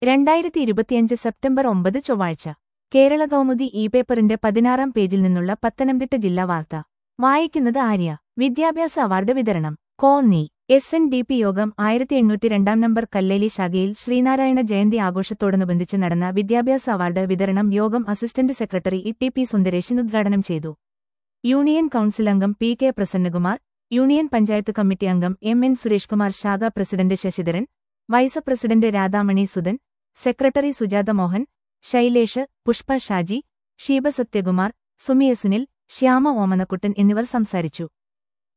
രണ്ടായിരത്തി ഇരുപത്തിയഞ്ച് സെപ്റ്റംബർ ഒമ്പത് ചൊവ്വാഴ്ച കേരള കൗമുദി ഇ പേപ്പറിന്റെ പതിനാറാം പേജിൽ നിന്നുള്ള പത്തനംതിട്ട ജില്ലാ വാർത്ത വായിക്കുന്നത് ആര്യ വിദ്യാഭ്യാസ അവാർഡ് വിതരണം Konni S N D P യോഗം ആയിരത്തി എണ്ണൂറ്റി രണ്ടാം നമ്പർ കല്ലേലി ശാഖയിൽ ശ്രീനാരായണ ജയന്തി ആഘോഷത്തോടനുബന്ധിച്ച് നടന്ന വിദ്യാഭ്യാസ അവാർഡ് വിതരണം യോഗം assistant secretary E T P Sundaresan ഉദ്ഘാടനം ചെയ്തു യൂണിയൻ കൌൺസിൽ അംഗം P K Prasannakumar union panchayat committee അംഗം എം എൻ സുരേഷ് കുമാർ ശാഖാ president Sasidharan vice president Radhamani Sudhan secretary Sujatha Mohan Shailesh Pushpa Shaji Sheeba Sathyakumar Sumiya Sunil Shyama Omanakuttan എന്നിവർ സംസാരിച്ചു